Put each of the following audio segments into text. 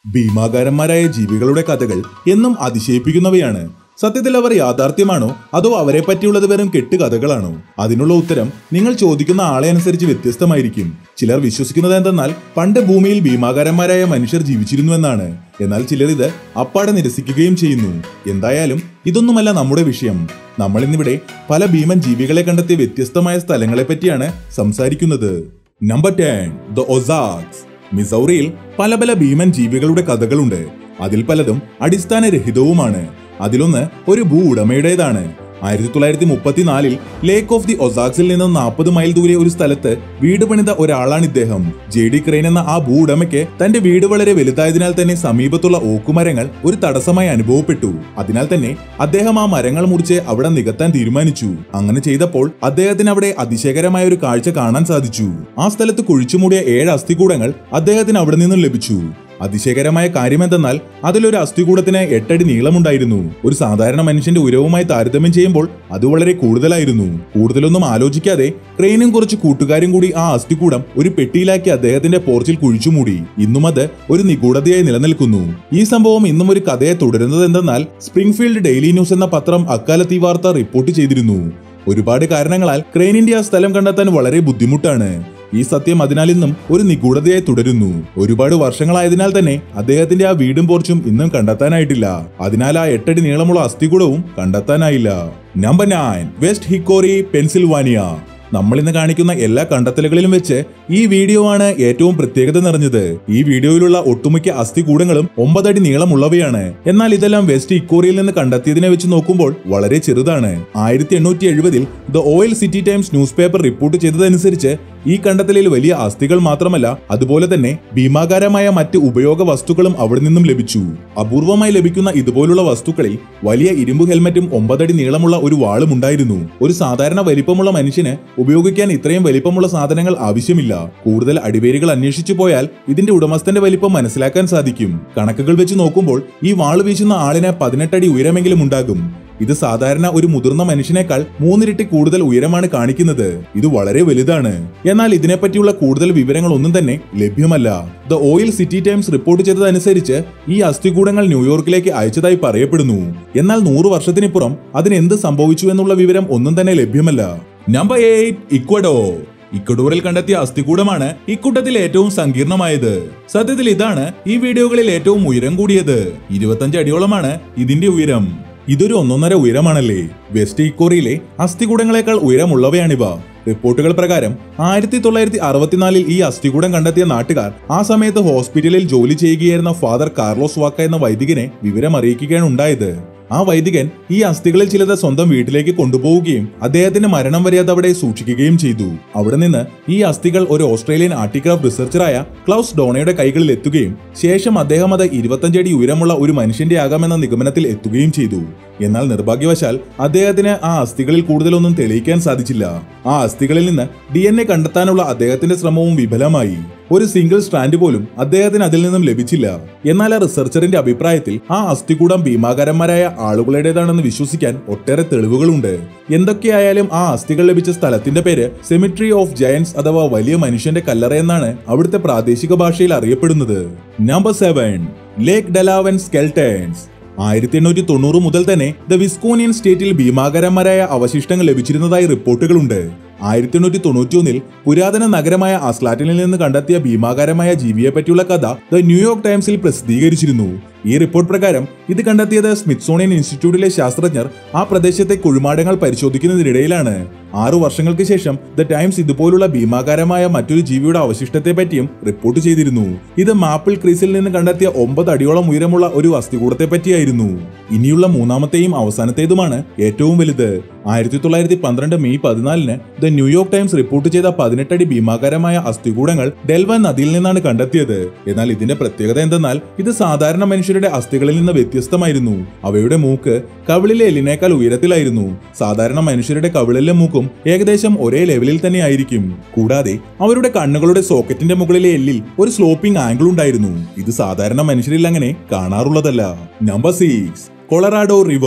ഭീമാകാരന്മാരായ ജീവികളുടെ കഥകൾ എന്നും അതിശയിപ്പിക്കുന്നവയാണ് സത്യത്തിൽ അവർ യാഥാർത്ഥ്യമാണോ അതോ അവരെ പറ്റിയുള്ളത് വെറും കെട്ടുകഥകളാണോ അതിനുള്ള ഉത്തരം നിങ്ങൾ ചോദിക്കുന്ന ആളെ അനുസരിച്ച് വ്യത്യസ്തമായിരിക്കും ചിലർ വിശ്വസിക്കുന്നത് എന്തെന്നാൽ പണ്ട് ഭൂമിയിൽ ഭീമാകാരന്മാരായ മനുഷ്യർ ജീവിച്ചിരുന്നുവെന്നാണ് എന്നാൽ ചിലർ ഇത് അപ്പാടെ നിരസിക്കുകയും ചെയ്യുന്നു എന്തായാലും ഇതൊന്നുമല്ല നമ്മുടെ വിഷയം നമ്മൾ ഇന്നിവിടെ പല ഭീമൻ ജീവികളെ കണ്ടെത്തിയ വ്യത്യസ്തമായ സ്ഥലങ്ങളെ പറ്റിയാണ് സംസാരിക്കുന്നത് നമ്പർ ടെൻ ദ ഒസാക്സ് മിസൗറിയിൽ പല പല ഭീമൻ ജീവികളുടെ കഥകളുണ്ട് അതിൽ പലതും അടിസ്ഥാനരഹിതവുമാണ് അതിലൊന്ന് ഒരു ഭൂ ഉടമയുടേതാണ് ആയിരത്തി തൊള്ളായിരത്തി മുപ്പത്തിനാലിൽ ലേക്ക് ഓഫ് ദി ഒസാക്സിൽ നിന്ന് നാൽപ്പത് മൈൽ ദൂരെ ഒരു സ്ഥലത്ത് വീട് പണിത ഒരാളാണ് ഇദ്ദേഹം ജെ ഡി ക്രെയിൻ എന്ന ആ ഭൂ ഉടമയ്ക്ക് തന്റെ വീട് വളരെ വലുതായതിനാൽ തന്നെ സമീപത്തുള്ള ഓക്കുമരങ്ങൾ ഒരു തടസ്സമായി അനുഭവപ്പെട്ടു അതിനാൽ തന്നെ അദ്ദേഹം ആ മരങ്ങൾ മുറിച്ച് അവിടെ നികത്താൻ തീരുമാനിച്ചു അങ്ങനെ ചെയ്തപ്പോൾ അദ്ദേഹത്തിന് അവിടെ അതിശയകരമായ ഒരു കാഴ്ച കാണാൻ സാധിച്ചു ആ സ്ഥലത്ത് കുഴിച്ചുമൂടിയ ഏഴ് അസ്ഥികൂടങ്ങൾ അദ്ദേഹത്തിന് അവിടെ നിന്നും ലഭിച്ചു അതിശയകരമായ കാര്യമെന്തെന്നാൽ അതിലൊരു അസ്ഥികൂടത്തിന് എട്ടടി നീളമുണ്ടായിരുന്നു ഒരു സാധാരണ മനുഷ്യന്റെ ഉയരവുമായി താരതമ്യം ചെയ്യുമ്പോൾ അത് വളരെ കൂടുതലായിരുന്നു കൂടുതലൊന്നും ആലോചിക്കാതെ ക്രെയിനും കുറച്ച് കൂട്ടുകാരും കൂടി ആ അസ്ഥികൂടം ഒരു പെട്ടിയിലാക്കി അദ്ദേഹത്തിന്റെ പോർച്ചിൽ കുഴിച്ചുമൂടി ഇന്നും അത് ഒരു നിഗൂഢതയായി നിലനിൽക്കുന്നു ഈ സംഭവം ഇന്നും ഒരു കഥയെ തുടരുന്നത് എന്തെന്നാൽ സ്പ്രിംഗ്ഫീൽഡ് ഡെയിലി ന്യൂസ് എന്ന പത്രം അക്കാലത്ത് ഈ വാർത്ത റിപ്പോർട്ട് ചെയ്തിരുന്നു ഒരുപാട് കാരണങ്ങളാൽ ക്രെയിനിന്റെ ആ സ്ഥലം കണ്ടെത്താൻ വളരെ ബുദ്ധിമുട്ടാണ് ഈ സത്യം അതിനാൽ ഇന്നും ഒരു നിഗൂഢതയായി തുടരുന്നു ഒരുപാട് വർഷങ്ങളായതിനാൽ തന്നെ അദ്ദേഹത്തിന്റെ ആ വീടും പോർച്ചും ഇന്നും കണ്ടെത്താനായിട്ടില്ല അതിനാൽ ആ എട്ടടി നീളമുള്ള അസ്ഥികൂടവും കണ്ടെത്താനായില്ല number nine West Hickory Pennsylvania നമ്മൾ ഇന്ന് കാണിക്കുന്ന എല്ലാ കണ്ടെത്തലുകളിലും വെച്ച് ഈ വീഡിയോ ആണ് ഏറ്റവും പ്രത്യേകത നിറഞ്ഞത് ഈ വീഡിയോയിലുള്ള ഒട്ടുമിക്ക അസ്ഥികൂടങ്ങളും ഒമ്പതടി നീളമുള്ളവയാണ് എന്നാൽ ഇതെല്ലാം വെസ്റ്റ് ഇക്കോറിയിൽ നിന്ന് കണ്ടെത്തിയതിനെ വെച്ച് നോക്കുമ്പോൾ വളരെ ചെറുതാണ് ആയിരത്തി എണ്ണൂറ്റി എഴുപതിൽ the Oil City Times newspaper report ചെയ്തതനുസരിച്ച് ഈ കണ്ടെത്തലിൽ വലിയ അസ്ഥികൾ മാത്രമല്ല അതുപോലെ തന്നെ ഭീമാകാരമായ മറ്റ് ഉപയോഗ വസ്തുക്കളും അവിടെ നിന്നും ലഭിച്ചു അപൂർവമായി ലഭിക്കുന്ന ഇതുപോലുള്ള വസ്തുക്കളിൽ വലിയ ഇരുമ്പ് ഹെൽമറ്റും ഒമ്പതടി നീളമുള്ള ഒരു വാളും ഉണ്ടായിരുന്നു ഒരു സാധാരണ വലിപ്പമുള്ള മനുഷ്യന് ഉപയോഗിക്കാൻ ഇത്രയും വലിപ്പമുള്ള സാധനങ്ങൾ ആവശ്യമില്ല കൂടുതൽ അടിവേരുകൾ അന്വേഷിച്ചു പോയാൽ ഇതിന്റെ ഉടമസ്ഥന്റെ വലിപ്പം മനസ്സിലാക്കാൻ സാധിക്കും കണക്കുകൾ വെച്ച് നോക്കുമ്പോൾ ഈ വാള് വീശുന്ന ആളിന് പതിനെട്ടടി ഉയരമെങ്കിലും ഉണ്ടാകും ഇത് സാധാരണ ഒരു മുതിർന്ന മനുഷ്യനേക്കാൾ മൂന്നിരട്ടി കൂടുതൽ ഉയരമാണ് കാണിക്കുന്നത് ഇത് വളരെ വലുതാണ് എന്നാൽ ഇതിനെപ്പറ്റിയുള്ള കൂടുതൽ വിവരങ്ങൾ ഒന്നും തന്നെ ലഭ്യമല്ല the Oil City Times report ചെയ്തതനുസരിച്ച് ഈ അസ്ഥികൂടങ്ങൾ ന്യൂയോർക്കിലേക്ക് അയച്ചതായി പറയപ്പെടുന്നു എന്നാൽ നൂറ് വർഷത്തിനിപ്പുറം അതിന് എന്ത് സംഭവിച്ചു എന്നുള്ള വിവരം ഒന്നും തന്നെ ലഭ്യമല്ല നമ്പർ എയ്റ്റ് ഇക്വഡോ ഇക്കഡോറിൽ കണ്ടെത്തിയ അസ്ഥികൂടമാണ് ഇക്കൂട്ടത്തിൽ ഏറ്റവും സങ്കീർണമായത് സത്യത്തിൽ ഇതാണ് ഈ വീഡിയോകളിൽ ഏറ്റവും ഉയരം കൂടിയത് ഇരുപത്തഞ്ച് അടിയോളമാണ് ഇതിന്റെ ഉയരം ഇതൊരു ഒന്നൊന്നര ഉയരമാണല്ലേ വെസ്റ്റ് ഇക്കോറിയിലെ അസ്ഥികൂടങ്ങളെക്കാൾ ഉയരമുള്ളവയാണിവ റിപ്പോർട്ടുകൾ പ്രകാരം ആയിരത്തി തൊള്ളായിരത്തി അറുപത്തിനാലിൽ ഈ അസ്ഥികൂടം കണ്ടെത്തിയ നാട്ടുകാർ ആ സമയത്ത് ഹോസ്പിറ്റലിൽ ജോലി ചെയ്യുകയായിരുന്ന ഫാദർ കാർലോസ് വാക്ക എന്ന വൈദികനെ വിവരം അറിയിക്കുകയാണ് ഉണ്ടായത് ആ വൈദികൻ ഈ അസ്ഥികളിൽ ചിലത് സ്വന്തം വീട്ടിലേക്ക് കൊണ്ടുപോവുകയും അദ്ദേഹത്തിന്റെ മരണം വരെ അത് അവിടെ സൂക്ഷിക്കുകയും ചെയ്തു അവിടെ നിന്ന് ഈ അസ്ഥികൾ ഒരു ഓസ്ട്രേലിയൻ ആർട്ടിക്രാഫ്റ്റ് റിസർച്ചറായ ക്ലൗസ് ഡോണയുടെ കൈകളിൽ എത്തുകയും ശേഷം അദ്ദേഹം അത് ഇരുപത്തഞ്ചടി ഉയരമുള്ള ഒരു മനുഷ്യന്റെ ആകാമെന്ന നിഗമനത്തിൽ എത്തുകയും ചെയ്തു എന്നാൽ നിർഭാഗ്യവശാൽ അദ്ദേഹത്തിന് ആ അസ്ഥികളിൽ കൂടുതലൊന്നും തെളിയിക്കാൻ സാധിച്ചില്ല ആ അസ്ഥികളിൽ നിന്ന് ഡി എൻ എ കണ്ടെത്താനുള്ള അദ്ദേഹത്തിന്റെ ശ്രമവും വിഫലമായി ഒരു സിംഗിൾ സ്ട്രാൻഡ് പോലും അദ്ദേഹത്തിന് അതിൽ നിന്നും ലഭിച്ചില്ല എന്നാൽ ആ റിസർച്ചറിന്റെ അഭിപ്രായത്തിൽ ആ അസ്ഥികൂടം ഭീമാകാരന്മാരായ ആളുകളുടേതാണെന്ന് വിശ്വസിക്കാൻ ഒട്ടേറെ തെളിവുകളുണ്ട് എന്തൊക്കെയായാലും ആ അസ്ഥികൾ ലഭിച്ച സ്ഥലത്തിന്റെ പേര് സെമിട്രി ഓഫ് ജയൻസ് അഥവാ വലിയ മനുഷ്യന്റെ കല്ലറ എന്നാണ് അവിടുത്തെ പ്രാദേശിക ഭാഷയിൽ അറിയപ്പെടുന്നത് നമ്പർ സെവൻ ലേക്ക് ഡലാവൻ സ്കെൽട്ടൻസ് ആയിരത്തി എണ്ണൂറ്റി തൊണ്ണൂറ് മുതൽ തന്നെ ദ വിസ്കോനിയൻ സ്റ്റേറ്റിൽ ഭീമാകരന്മാരായ അവശിഷ്ടങ്ങൾ ലഭിച്ചിരുന്നതായി റിപ്പോർട്ടുകളുണ്ട് ആയിരത്തി എണ്ണൂറ്റി തൊണ്ണൂറ്റിയൊന്നിൽ പുരാതന നഗരമായ അസ്ലാറ്റിനിൽ നിന്ന് കണ്ടെത്തിയ ഭീമാകാരമായ ജീവിയെ പറ്റിയുള്ള കഥ ദ ന്യൂയോർക്ക് ടൈംസിൽ പ്രസിദ്ധീകരിച്ചിരുന്നു ഈ റിപ്പോർട്ട് പ്രകാരം ഇത് കണ്ടെത്തിയത് സ്മിത്സോണിയൻ ഇൻസ്റ്റിറ്റ്യൂട്ടിലെ ശാസ്ത്രജ്ഞർ ആ പ്രദേശത്തെ കുഴിമാടങ്ങൾ പരിശോധിക്കുന്നതിനിടയിലാണ് ആറു വർഷങ്ങൾക്ക് ശേഷം ദ ടൈംസ് ഇതുപോലുള്ള ഭീമാകാരമായ മറ്റൊരു ജീവിയുടെ അവശിഷ്ടത്തെ പറ്റിയും റിപ്പോർട്ട് ചെയ്തിരുന്നു ഇത് മാപ്പിൾ ക്രീസിൽ നിന്ന് കണ്ടെത്തിയ ഒമ്പത് അടിയോളം ഉയരമുള്ള ഒരു അസ്ഥികൂടത്തെ പറ്റിയായിരുന്നു ഇനിയുള്ള മൂന്നാമത്തെയും അവസാനത്തേതുമാണ് ഏറ്റവും വലുത് ആയിരത്തി തൊള്ളായിരത്തി പന്ത്രണ്ട് മെയ് പതിനാലിന് ദ ന്യൂയോർക്ക് ടൈംസ് റിപ്പോർട്ട് ചെയ്ത പതിനെട്ടടി ഭീമാകാരമായ അസ്ഥികൂടങ്ങൾ ഡെൽവൻ നദിയിൽ നിന്നാണ് കണ്ടെത്തിയത് എന്നാൽ ഇതിന്റെ പ്രത്യേകത എന്തെന്നാൽ ഇത് സാധാരണ മനുഷ്യരുടെ അസ്ഥികളിൽ നിന്ന് വ്യത്യസ്തമായിരുന്നു അവയുടെ മൂക്ക് കവിളിലെ എല്ലിനേക്കാൾ ഉയരത്തിലായിരുന്നു സാധാരണ മനുഷ്യരുടെ കവിളിലെ മൂക്കും ഏകദേശം ഒരേ ലെവലിൽ തന്നെ ആയിരിക്കും കൂടാതെ അവരുടെ കണ്ണുകളുടെ സോക്കറ്റിന്റെ മുകളിലെ എല്ലിൽ ഒരു സ്ലോപ്പിംഗ് ആംഗിൾ ഉണ്ടായിരുന്നു ഇത് സാധാരണ മനുഷ്യരിൽ അങ്ങനെ കാണാറുള്ളതല്ല നമ്പർ സിക്സ് കൊളറാഡോ റിവർ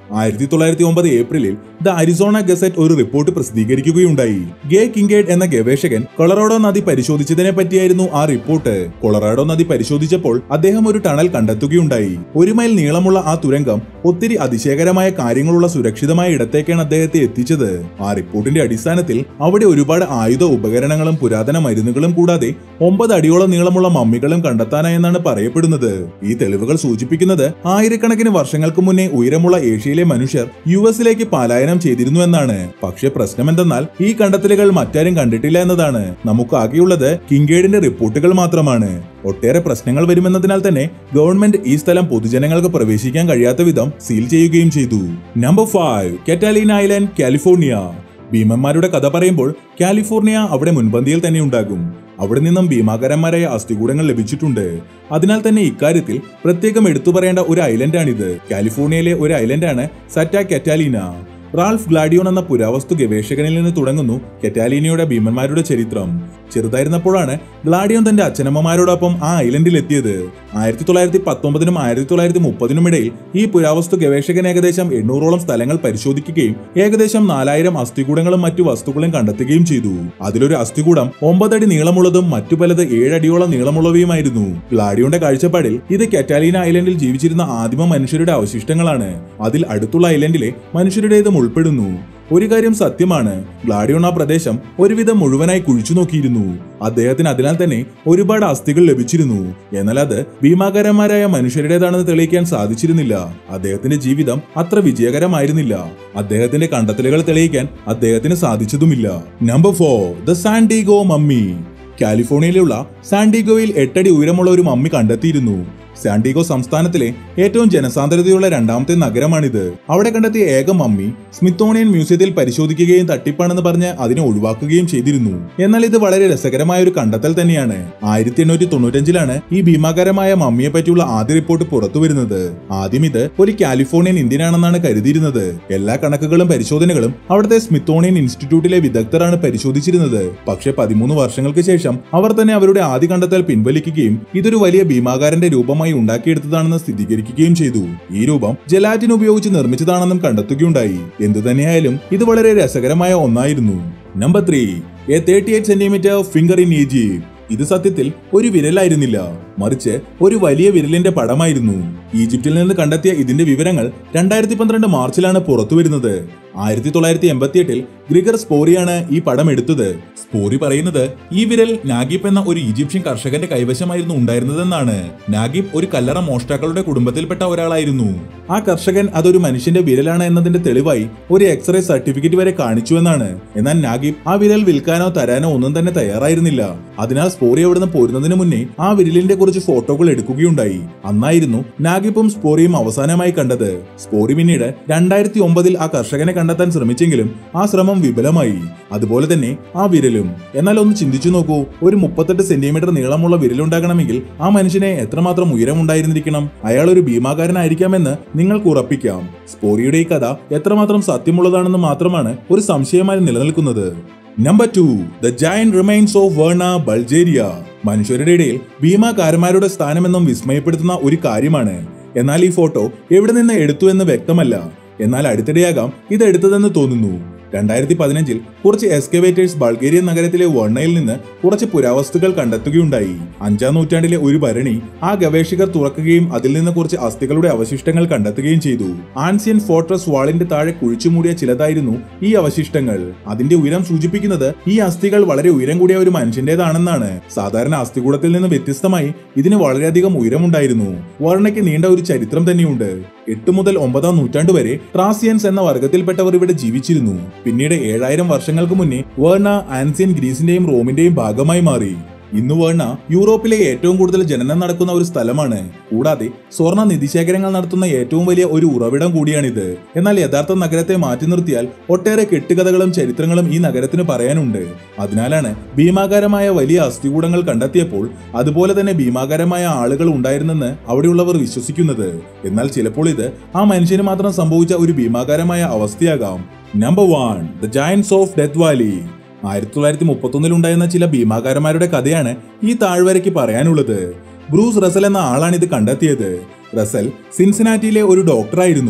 ആയിരത്തി തൊള്ളായിരത്തി ഒമ്പത് ഏപ്രിലിൽ ദ അരിസോണ ഗസറ്റ് ഒരു റിപ്പോർട്ട് പ്രസിദ്ധീകരിക്കുകയുണ്ടായി ഗേ കിങ്കേഡ് എന്ന ഗവേഷകൻ കൊളറാഡോ നദി പരിശോധിച്ചതിനെ പറ്റിയായിരുന്നു ആ റിപ്പോർട്ട് കൊളറാഡോ നദി പരിശോധിച്ചപ്പോൾ അദ്ദേഹം ഒരു ടണൽ കണ്ടെത്തുകയുണ്ടായി ഒരു മൈൽ നീളമുള്ള ആ തുരങ്കം ഒത്തിരി അതിശയകരമായ കാര്യങ്ങളുള്ള സുരക്ഷിതമായ ഇടത്തേക്കാണ് അദ്ദേഹത്തെ എത്തിച്ചത് ആ റിപ്പോർട്ടിന്റെ അടിസ്ഥാനത്തിൽ അവിടെ ഒരുപാട് ആയുധ ഉപകരണങ്ങളും പുരാതന മരുന്നുകളും കൂടാതെ ഒമ്പത് അടിയോളം നീളമുള്ള മമ്മികളും കണ്ടെത്താനായെന്നാണ് പറയപ്പെടുന്നത് ഈ തെളിവുകൾ സൂചിപ്പിക്കുന്നത് ആയിരക്കണക്കിന് വർഷങ്ങൾക്ക് മുന്നേ ഉയരമുള്ള ഏഷ്യയിലെ മനുഷ്യർ യു എസിലേക്ക് പലായനം ചെയ്തിരുന്നു എന്നാണ് പക്ഷേ പ്രശ്നമെന്തെന്നാൽ ഈ കണ്ടെത്തലുകൾ മറ്റാരും കണ്ടിട്ടില്ല എന്നതാണ് നമുക്ക് ആകെയുള്ളത് കിങ്കേഡിന്റെ റിപ്പോർട്ടുകൾ മാത്രമാണ് ഒട്ടേറെ പ്രശ്നങ്ങൾ വരുമെന്നതിനാൽ തന്നെ ഗവൺമെന്റ് ഈ സ്ഥലം പൊതുജനങ്ങൾക്ക് പ്രവേശിക്കാൻ കഴിയാത്ത വിധം സീൽ ചെയ്യുകയും ചെയ്തു number five Catalina Island California ഭീമന്മാരുടെ കഥ പറയുമ്പോൾ കാലിഫോർണിയ അവിടെ മുൻപന്തിയിൽ തന്നെ ഉണ്ടാകും അവിടെ നിന്നും ഭീമാകരന്മാരായ അസ്ഥികൂടങ്ങൾ ലഭിച്ചിട്ടുണ്ട് അതിനാൽ തന്നെ ഇക്കാര്യത്തിൽ പ്രത്യേകം എടുത്തു പറയേണ്ട ഒരു ഐലൻഡാണിത് കാലിഫോർണിയയിലെ ഒരു ഐലൻഡാണ് സറ്റ കെറ്റാലിന റാൾഫ് ഗ്ലാഡിയോൺ എന്ന പുരാവസ്തു ഗവേഷകനിൽ നിന്ന് തുടങ്ങുന്നു കെറ്റാലിനിയുടെ ഭീമന്മാരുടെ ചരിത്രം ചെറുതായിരുന്നപ്പോഴാണ് ഗ്ലാഡിയോൺ തന്റെ അച്ഛനമ്മമാരോടൊപ്പം ആ ഐലൻഡിൽ എത്തിയത് ആയിരത്തി തൊള്ളായിരത്തി പത്തൊമ്പതിനും ആയിരത്തി തൊള്ളായിരത്തി മുപ്പതിനും ഇടയിൽ ഈ പുരാവസ്തു ഗവേഷകൻ ഏകദേശം എണ്ണൂറോളം സ്ഥലങ്ങൾ പരിശോധിക്കുകയും ഏകദേശം നാലായിരം അസ്ഥികൂടങ്ങളും മറ്റു വസ്തുക്കളും കണ്ടെത്തുകയും ചെയ്തു അതിലൊരു അസ്ഥികൂടം ഒമ്പതടി നീളമുള്ളതും മറ്റു പലത് ഏഴടിയോളം നീളമുള്ളവയുമായിരുന്നു ഗ്ലാഡിയോന്റെ കാഴ്ചപ്പാടിൽ ഇത് കെറ്റാലീന ഐലൻഡിൽ ജീവിച്ചിരുന്ന ആദിമ മനുഷ്യരുടെ അവശിഷ്ടങ്ങളാണ് അതിൽ അടുത്തുള്ള ഐലൻഡിലെ മനുഷ്യരുടേതും ഉൾപ്പെടുന്നു ഒരു കാര്യം സത്യമാണ് ഗ്ലാഡിയോൺ ആ പ്രദേശം ഒരുവിധം മുഴുവനായി കുഴിച്ചു നോക്കിയിരുന്നു അദ്ദേഹത്തിന് അതിനാൽ തന്നെ ഒരുപാട് അസ്ഥികൾ ലഭിച്ചിരുന്നു എന്നാൽ അത് ഭീമാകരന്മാരായ മനുഷ്യരുടേതാണെന്ന് തെളിയിക്കാൻ സാധിച്ചിരുന്നില്ല അദ്ദേഹത്തിന്റെ ജീവിതം അത്ര വിജയകരമായിരുന്നില്ല അദ്ദേഹത്തിന്റെ കണ്ടെത്തലുകൾ തെളിയിക്കാൻ അദ്ദേഹത്തിന് സാധിച്ചതുമില്ല number four the San Diego mummy കാലിഫോർണിയയിലുള്ള സാൻഡിഗോയിൽ എട്ടടി ഉയരമുള്ള ഒരു മമ്മി കണ്ടെത്തിയിരുന്നു സാൻഡിഗോ സംസ്ഥാനത്തിലെ ഏറ്റവും ജനസാന്ദ്രതയുള്ള രണ്ടാമത്തെ നഗരമാണിത് അവിടെ കണ്ടെത്തിയ ഏക മമ്മി സ്മിത്തോണിയൻ മ്യൂസിയത്തിൽ പരിശോധിക്കുകയും തട്ടിപ്പാണെന്ന് പറഞ്ഞ് അതിനെ ഒഴിവാക്കുകയും ചെയ്തിരുന്നു എന്നാൽ ഇത് വളരെ രസകരമായ ഒരു കണ്ടെത്തൽ തന്നെയാണ് ആയിരത്തി എണ്ണൂറ്റി തൊണ്ണൂറ്റഞ്ചിലാണ് ഈ ഭീമാകരമായ മമ്മിയെ പറ്റിയുള്ള ആദ്യ റിപ്പോർട്ട് പുറത്തു വരുന്നത് ആദ്യം ഇത് ഒരു കാലിഫോർണിയൻ ഇന്ത്യനാണെന്നാണ് കരുതിയിരുന്നത് എല്ലാ കണക്കുകളും പരിശോധനകളും അവിടുത്തെ സ്മിത്തോണിയൻ ഇൻസ്റ്റിറ്റ്യൂട്ടിലെ വിദഗ്ധരാണ് പരിശോധിച്ചിരുന്നത് പക്ഷേ പതിമൂന്ന് വർഷങ്ങൾക്ക് ശേഷം അവർ തന്നെ അവരുടെ ആദ്യ കണ്ടെത്തൽ പിൻവലിക്കുകയും ഇതൊരു വലിയ ഭീമാകാരന്റെ രൂപമായി ഉണ്ടാക്കിയെടുത്തതാണെന്ന് സ്ഥിരീകരിക്കുകയും ചെയ്തു ഈ രൂപം ജലാറ്റിൻ ഉപയോഗിച്ച് നിർമ്മിച്ചതാണെന്നും കണ്ടെത്തുകയുണ്ടായി എന്തുതന്നെയായാലും ഇത് വളരെ രസകരമായ ഒന്നായിരുന്നു number three a thirty eight centimetre finger in Egypt ഇത് സത്യത്തിൽ ഒരു വിരലായിരുന്നില്ല മറിച്ച് ഒരു വലിയ വിരലിന്റെ പടമായിരുന്നു ഈജിപ്തിൽ നിന്ന് കണ്ടെത്തിയ ഇതിന്റെ വിവരങ്ങൾ രണ്ടായിരത്തി പന്ത്രണ്ട് മാർച്ചിലാണ് പുറത്തുവരുന്നത് ആയിരത്തി തൊള്ളായിരത്തി എൺപത്തി എട്ടിൽ ഗ്രിഗർ സ്പോറിയാണ് ഈ പടം എടുത്തത് സ്പോറി പറയുന്നത് ഈ വിരൽ നാഗിബ് എന്ന ഒരു ഈജിപ്ഷ്യൻ കർഷകന്റെ കൈവശമായിരുന്നു ഉണ്ടായിരുന്നതെന്നാണ് നാഗിബ് ഒരു കല്ലറ മോഷ്ടാക്കളുടെ കുടുംബത്തിൽപ്പെട്ട ഒരാളായിരുന്നു ആ കർഷകൻ അതൊരു മനുഷ്യന്റെ വിരലാണ് എന്നതിന്റെ തെളിവായി ഒരു എക്സ്റേ സർട്ടിഫിക്കറ്റ് വരെ കാണിച്ചു എന്നാണ് എന്നാൽ നാഗിബ് ആ വിരൽ വിൽക്കാനോ തരാനോ ഒന്നും തന്നെ തയ്യാറായിരുന്നില്ല അതിനാൽ സ്പോറി അവിടുന്ന് പോരുന്നതിന് മുന്നേ ആ വിരലിന്റെ കുറച്ച് ഫോട്ടോകൾ എടുക്കുകയുണ്ടായി അന്നായിരുന്നു നാഗിബും സ്പോറിയും അവസാനമായി കണ്ടത് സ്പോറി പിന്നീട് രണ്ടായിരത്തി ഒമ്പതിൽ ആ കർഷകനെ കണ്ടെത്താൻ ശ്രമിച്ചെങ്കിലും ആ ശ്രമം വിഫലമായി അതുപോലെ തന്നെ ആ വിരലും എന്നാൽ ഒന്ന് ചിന്തിച്ചു നോക്കൂ ഒരു മുപ്പത്തെട്ട് സെന്റിമീറ്റർ നീളമുള്ള വിരലുണ്ടാകണമെങ്കിൽ ആ മനുഷ്യനെ എത്രമാത്രം ഉയരമുണ്ടായിരുന്നിരിക്കണം അയാൾ ഒരു ഭീമാകാരനായിരിക്കാമെന്ന് നിങ്ങൾക്ക് ഉറപ്പിക്കാം സ്പോറിയുടെ ഈ കഥ എത്രമാത്രം സത്യമുള്ളതാണെന്ന് മാത്രമാണ് ഒരു സംശയമായി നിലനിൽക്കുന്നത് number two the giant remains of Varna Bulgaria മനുഷ്യരുടെ ഇടയിൽ ഭീമാകാരന്മാരുടെ സ്ഥാനമെന്നും വിസ്മയപ്പെടുത്തുന്ന ഒരു കാര്യമാണ് എന്നാൽ ഈ ഫോട്ടോ എവിടെ നിന്ന് എടുത്തു എന്ന് വ്യക്തമല്ല എന്നാൽ അടുത്തിടെയാകാം ഇത് എടുത്തതെന്ന് തോന്നുന്നു രണ്ടായിരത്തി പതിനഞ്ചിൽ കുറച്ച് എസ്കവേറ്റേഴ്സ് ബൾഗേറിയൻ നഗരത്തിലെ വർണ്ണയിൽ നിന്ന് കുറച്ച് പുരാവസ്തുക്കൾ കണ്ടെത്തുകയുണ്ടായി അഞ്ചാം നൂറ്റാണ്ടിലെ ഒരു ഭരണി ആ ഗവേഷകർ തുറക്കുകയും അതിൽ നിന്ന് കുറച്ച് അസ്ഥികളുടെ അവശിഷ്ടങ്ങൾ കണ്ടെത്തുകയും ചെയ്തു ആൻസിയൻ ഫോർട്രസ് വാളിന്റെ താഴെ കുഴിച്ചുമൂടിയ ചിലതായിരുന്നു ഈ അവശിഷ്ടങ്ങൾ അതിന്റെ ഉയരം സൂചിപ്പിക്കുന്നത് ഈ അസ്ഥികൾ വളരെ ഉയരം കൂടിയ ഒരു മനുഷ്യന്റേതാണെന്നാണ് സാധാരണ അസ്ഥികൂടത്തിൽ നിന്ന് വ്യത്യസ്തമായി ഇതിന് വളരെയധികം ഉയരമുണ്ടായിരുന്നു വർണ്ണയ്ക്ക് നീണ്ട ഒരു ചരിത്രം തന്നെയുണ്ട് എട്ട് മുതൽ ഒമ്പതാം നൂറ്റാണ്ട് വരെ ട്രാസിയൻസ് എന്ന വർഗത്തിൽപ്പെട്ടവർ ഇവിടെ ജീവിച്ചിരുന്നു പിന്നീട് ഏഴായിരം വർഷങ്ങൾക്ക് മുന്നേ വേർണ ആൻസിയൻ ഗ്രീസിന്റെയും റോമിന്റെയും ഭാഗമായി മാറി ഇന്ന് വേർണ യൂറോപ്പിലെ ഏറ്റവും കൂടുതൽ ജനനം നടക്കുന്ന ഒരു സ്ഥലമാണ് കൂടാതെ സ്വർണ്ണ നിധിശേഖരങ്ങൾ നടത്തുന്ന ഏറ്റവും വലിയ ഒരു ഉറവിടം കൂടിയാണിത് എന്നാൽ യഥാർത്ഥ നഗരത്തെ മാറ്റി നിർത്തിയാൽ ഒട്ടേറെ കെട്ടുകഥകളും ചരിത്രങ്ങളും ഈ നഗരത്തിന് പറയാനുണ്ട് അതിനാലാണ് ഭീമാകാരമായ വലിയ അസ്ഥികൂടങ്ങൾ കണ്ടെത്തിയപ്പോൾ അതുപോലെ തന്നെ ഭീമാകാരമായ ആളുകൾ ഉണ്ടായിരുന്നെന്ന് അവിടെയുള്ളവർ വിശ്വസിക്കുന്നത് എന്നാൽ ചിലപ്പോൾ ഇത് ആ മനുഷ്യന് മാത്രം സംഭവിച്ച ഒരു ഭീമാകാരമായ അവസ്ഥയാകാം number one the giants of Death Valley ആയിരത്തി തൊള്ളായിരത്തി മുപ്പത്തൊന്നിലുണ്ടായിരുന്ന ചില ഭീമാകാരന്മാരുടെ കഥയാണ് ഈ താഴ്വരയ്ക്ക് പറയാനുള്ളത് ബ്രൂസ് റസൽ എന്ന ആളാണ് ഇത് കണ്ടെത്തിയത് റസൽ സിൻസിനാറ്റിയിലെ ഒരു ഡോക്ടറായിരുന്നു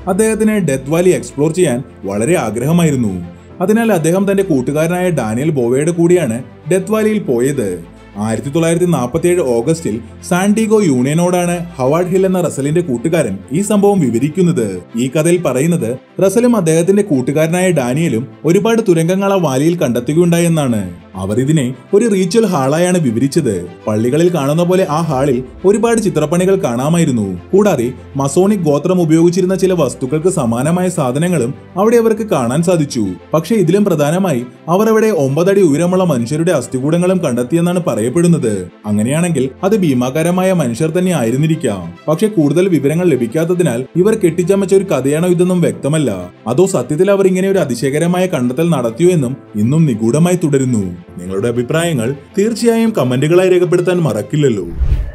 അദ്ദേഹത്തിന് ഡെത്ത് വാലി എക്സ്പ്ലോർ ചെയ്യാൻ വളരെ ആഗ്രഹമായിരുന്നു അതിനാൽ അദ്ദേഹം തന്റെ കൂട്ടുകാരനായ ഡാനിയൽ ബോവയുടെ കൂടിയാണ് ഡെത്ത് വാലിയിൽ പോയത് ആയിരത്തി തൊള്ളായിരത്തി നാൽപ്പത്തി ഏഴ് ഓഗസ്റ്റിൽ സാൻഡിഗോ യൂണിയനോടാണ് ഹവാർഡ് ഹിൽ എന്ന റസലിന്റെ കൂട്ടുകാരൻ ഈ സംഭവം വിവരിക്കുന്നത് ഈ കഥയിൽ പറയുന്നത് റസലും അദ്ദേഹത്തിന്റെ കൂട്ടുകാരനായ ഡാനിയലും ഒരുപാട് തുരങ്കങ്ങൾ ആ വാലിയിൽ കണ്ടെത്തുകയുണ്ടായെന്നാണ് അവർ ഇതിനെ ഒരു റീച്വൽ ഹാളായാണ് വിവരിച്ചത് പള്ളികളിൽ കാണുന്ന പോലെ ആ ഹാളിൽ ഒരുപാട് ചിത്രപ്പണികൾ കാണാമായിരുന്നു കൂടാതെ മസോണിക് ഗോത്രം ഉപയോഗിച്ചിരുന്ന ചില വസ്തുക്കൾക്ക് സമാനമായ സാധനങ്ങളും അവിടെ അവർക്ക് കാണാൻ സാധിച്ചു പക്ഷേ ഇതിലും പ്രധാനമായി അവർ അവിടെ ഒമ്പതടി ഉയരമുള്ള മനുഷ്യരുടെ അസ്ഥികൂടങ്ങളും കണ്ടെത്തിയെന്നാണ് പറയപ്പെടുന്നത് അങ്ങനെയാണെങ്കിൽ അത് ഭീമാകാരമായ മനുഷ്യർ തന്നെ ആയിരുന്നിരിക്കാം പക്ഷെ കൂടുതൽ വിവരങ്ങൾ ലഭിക്കാത്തതിനാൽ ഇവർ കെട്ടിച്ചമച്ച ഒരു കഥയാണോ ഇതൊന്നും വ്യക്തമല്ല അതോ സത്യത്തിൽ അവർ ഇങ്ങനെ ഒരു അതിശയകരമായ കണ്ടെത്തൽ നടത്തിയോ എന്നും ഇന്നും നിഗൂഢമായി തുടരുന്നു നിങ്ങളുടെ അഭിപ്രായങ്ങൾ തീർച്ചയായും കമന്റുകളായി രേഖപ്പെടുത്താൻ മറക്കില്ലല്ലോ